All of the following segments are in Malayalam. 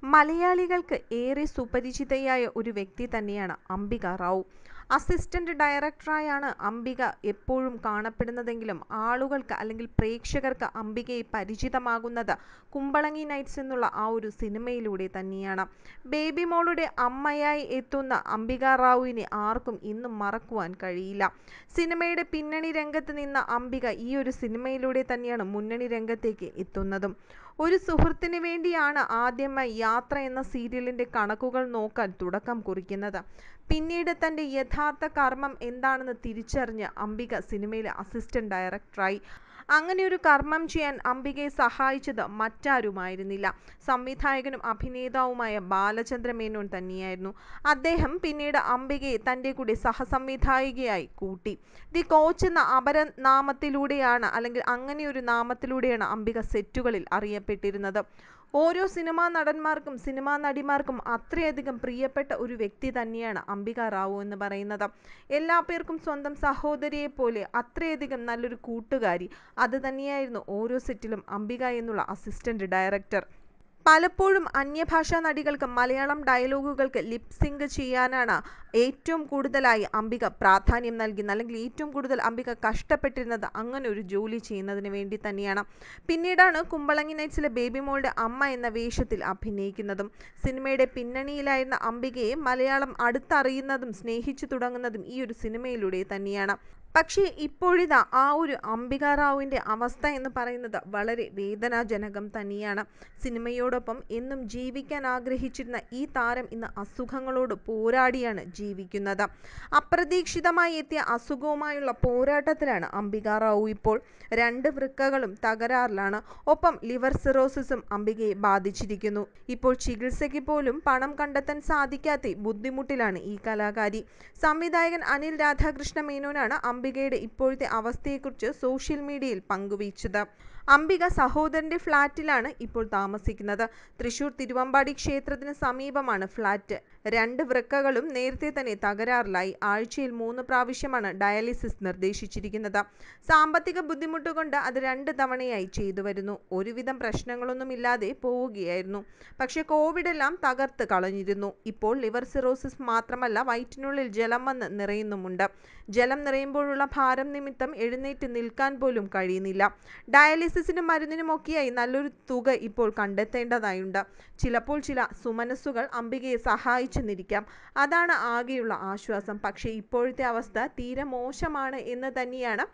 മലയാളികൾക്ക് ഏറെ സുപരിചിതയായ ഒരു വ്യക്തി തന്നെയാണ് അംബിക റാവു. അസിസ്റ്റന്റ് ഡയറക്ടറായാണ് അംബിക എപ്പോഴും കാണപ്പെടുന്നതെങ്കിലും ആളുകൾക്ക് അല്ലെങ്കിൽ പ്രേക്ഷകർക്ക് അംബികയെ പരിചിതമാകുന്നത് കുമ്പളങ്ങി നൈറ്റ്സ് എന്നുള്ള ആ ഒരു സിനിമയിലൂടെ തന്നെയാണ്. ബേബി മോളുടെ അമ്മയായി എത്തുന്ന അംബിക റാവുവിനെ ആർക്കും ഇന്നും മറക്കുവാൻ കഴിയില്ല. സിനിമയുടെ പിന്നണി രംഗത്ത് നിന്ന അംബിക ഈയൊരു സിനിമയിലൂടെ തന്നെയാണ് മുന്നണി രംഗത്തേക്ക് എത്തുന്നതും. ഒരു സുഹൃത്തിന് വേണ്ടിയാണ് ആദ്യമായി യാത്ര എന്ന സീരിയലിന്റെ കണക്കുകൾ നോക്കാൻ തുടക്കം കുറിക്കുന്നത്. പിന്നീട് തന്റെ യഥാർത്ഥ കർമ്മം എന്താണെന്ന് തിരിച്ചറിഞ്ഞ് അംബിക സിനിമയിലെ അസിസ്റ്റന്റ് ഡയറക്ടറായി. അങ്ങനെയൊരു കർമ്മം ചെയ്യാൻ അംബികയെ സഹായിച്ചത് മറ്റാരുമായിരുന്നില്ല സംവിധായകനും അഭിനേതാവുമായ ബാലചന്ദ്ര മേനോൻ തന്നെയായിരുന്നു. അദ്ദേഹം പിന്നീട് അംബികയെ തന്റെ കൂടെ സഹസംവിധായികയായി കൂട്ടി. ദി കോച്ച് എന്ന അപരനാമത്തിലൂടെയാണ് അല്ലെങ്കിൽ അങ്ങനെയൊരു നാമത്തിലൂടെയാണ് അംബിക സെറ്റുകളിൽ അറിയപ്പെട്ടിരുന്നത്. ഓരോ സിനിമാ നടന്മാർക്കും സിനിമാ നടിമാർക്കും അത്രയധികം പ്രിയപ്പെട്ട ഒരു വ്യക്തി തന്നെയാണ് അംബിക റാവു എന്ന് പറയുന്നത്. എല്ലാ പേർക്കും സ്വന്തം സഹോദരിയെപ്പോലെ അത്രയധികം നല്ലൊരു കൂട്ടുകാരി. അത് തന്നെയായിരുന്നു ഓരോ സെറ്റിലും അംബിക എന്നുള്ള അസിസ്റ്റന്റ് ഡയറക്ടർ. പലപ്പോഴും അന്യഭാഷാ നടികൾക്ക് മലയാളം ഡയലോഗുകൾക്ക് ലിപ് സിങ്ക് ചെയ്യാനാണ് ഏറ്റവും കൂടുതലായി അംബിക പ്രാധാന്യം നൽകിയിരുന്നത് അല്ലെങ്കിൽ ഏറ്റവും കൂടുതൽ അംബിക കഷ്ടപ്പെട്ടിരുന്നത് അങ്ങനെ ഒരു ജോലി ചെയ്യുന്നതിന് വേണ്ടി തന്നെയാണ്. പിന്നീടാണ് കുമ്പളങ്ങി നൈറ്റ്സിലെ ബേബി മോളുടെ അമ്മ എന്ന വേഷത്തിൽ അഭിനയിക്കുന്നതും. സിനിമയുടെ പിന്നണിയിലായിരുന്ന അംബികയെ മലയാളം അടുത്തറിയുന്നതും സ്നേഹിച്ചു തുടങ്ങുന്നതും ഈയൊരു സിനിമയിലൂടെ തന്നെയാണ്. പക്ഷേ ഇപ്പോഴിതാ ആ ഒരു അംബിക റാവുവിന്റെ അവസ്ഥ എന്ന് പറയുന്നത് വളരെ വേദനാജനകം തന്നെയാണ്. സിനിമയോടൊപ്പം എന്നും ജീവിക്കാൻ ആഗ്രഹിച്ചിരുന്ന ഈ താരം ഇന്ന് അസുഖങ്ങളോട് പോരാടിയാണ് ജീവിക്കുന്നത്. അപ്രതീക്ഷിതമായി എത്തിയ അസുഖവുമായുള്ള പോരാട്ടത്തിലാണ് അംബിക റാവു ഇപ്പോൾ. രണ്ട് വൃക്കകളും തകരാറിലാണ്. ഒപ്പം ലിവർ സിറോസിസും അംബികയെ ബാധിച്ചിരിക്കുന്നു. ഇപ്പോൾ ചികിത്സയ്ക്ക് പോലും പണം കണ്ടെത്താൻ സാധിക്കാത്ത ബുദ്ധിമുട്ടിലാണ് ഈ കലാകാരി. സംവിധായകൻ അനിൽ രാധാകൃഷ്ണ മേനോനാണ് അംബികയുടെ ഇപ്പോഴത്തെ അവസ്ഥയെക്കുറിച്ച് സോഷ്യൽ മീഡിയയിൽ പങ്കുവച്ചത്. അംബിക സഹോദരന്റെ ഫ്ളാറ്റിലാണ് ഇപ്പോൾ താമസിക്കുന്നത്. തൃശൂർ തിരുവമ്പാടി ക്ഷേത്രത്തിന് സമീപമാണ് ഫ്ളാറ്റ്. രണ്ട് വൃക്കകളും നേരത്തെ തന്നെ തകരാറിലായി. ആഴ്ചയിൽ മൂന്ന് പ്രാവശ്യമാണ് ഡയാലിസിസ് നിർദ്ദേശിച്ചിരിക്കുന്നത്. സാമ്പത്തിക ബുദ്ധിമുട്ടുകൊണ്ട് അത് രണ്ട് തവണയായി ചെയ്തുവരുന്നു. ഒരുവിധം പ്രശ്നങ്ങളൊന്നുമില്ലാതെ പോവുകയായിരുന്നു. പക്ഷേ കോവിഡെല്ലാം തകർത്ത് കളഞ്ഞിരുന്നു. ഇപ്പോൾ ലിവർ സിറോസിസ് മാത്രമല്ല വയറ്റിനുള്ളിൽ ജലം വന്ന് നിറയുന്നുമുണ്ട്. ജലം നിറയുമ്പോഴുള്ള ഭാരം നിമിത്തം എഴുന്നേറ്റ് നിൽക്കാൻ പോലും കഴിയുന്നില്ല. ഡയാലിസിസിനും മരുന്നിനുമൊക്കെയായി നല്ലൊരു തുക ഇപ്പോൾ കണ്ടെത്തേണ്ടതായുണ്ട്. ചിലപ്പോൾ ചില സുമനസ്സുകൾ അംബികയെ സഹായിച്ചെന്നിരിക്കാം. അതാണ് ആകെയുള്ള ആശ്വാസം. പക്ഷേ ഇപ്പോഴത്തെ അവസ്ഥ തീരെ മോശമാണ് എന്ന് തന്നെയാണ്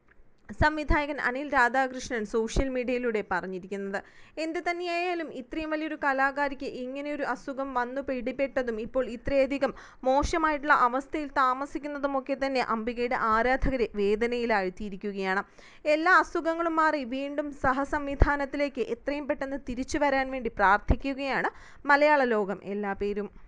സംവിധായകൻ അനിൽ രാധാകൃഷ്ണൻ സോഷ്യൽ മീഡിയയിലൂടെ പറഞ്ഞിരിക്കുന്നത്. എന്ത് തന്നെയായാലും ഇത്രയും വലിയൊരു കലാകാരിക്ക് ഇങ്ങനെയൊരു അസുഖം വന്നു പിടിപെട്ടതും ഇപ്പോൾ ഇത്രയധികം മോശമായിട്ടുള്ള അവസ്ഥയിൽ താമസിക്കുന്നതുമൊക്കെ തന്നെ അംബികയുടെ ആരാധകരെ വേദനയിലാഴ്ത്തിയിരിക്കുകയാണ്. എല്ലാ അസുഖങ്ങളും മാറി വീണ്ടും സഹസംവിധാനത്തിലേക്ക് എത്രയും പെട്ടെന്ന് തിരിച്ചു വരാൻ വേണ്ടി പ്രാർത്ഥിക്കുകയാണ് മലയാള ലോകം എല്ലാ പേരും.